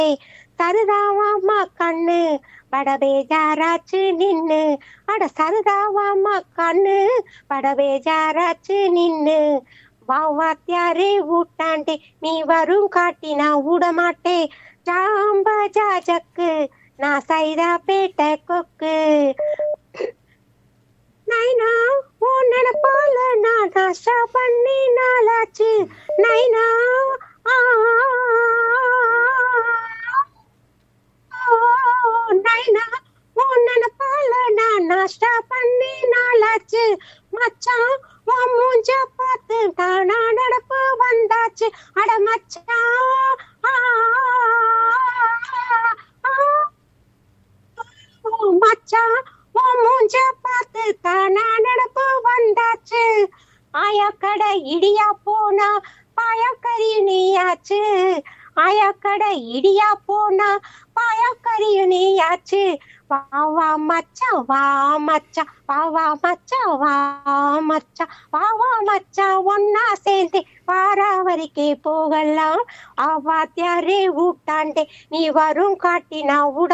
சருதாவாமா கண்ணு பட பேஜாராச்சு நின்னு அட சருதாவாமா கண்ணு பட பேஜாராச்சு நின்னு வாத்தியாரே ஊட்டாண்டே நீ வரும் காட்டி நான் விடமாட்டே ஜாம்ப ஜாஜக்கு நான் சைதா பேட்ட கொக்கு நைனா உன் நினைப்பால நான் நாஷ்டா பண்ணி நாளாச்சு நைனா ஆ, நைனா உன் நினைப்பால நான் நாஷ்டா பண்ணி நாளாச்சு மச்சான் உன் மூஞ்ச பார்த்து தானா நடப்பு வந்தாச்சு அட மச்சான் ஆ, ஆ, ஓ மச்சான் உன் மூஞ்ச பார்த்து தானா நடப்பு வந்தாச்சு ஆயாக்கடை இடியா போனா பாயாக்கறி நீயாச்சு ஆயாக்கடை இடியா போனா பாயாக்கறி நீயாச்சு வா வா மச்சான் வா மச்சான் வா வா மச்சான் வா மச்சான் வா வா மச்சான் ஒன்னா சேர்ந்து வாராவரிக்கே போகலாம் ஆவாத்தியாரே ஊட்டாண்டே நீ வரும் காட்டி நான் உட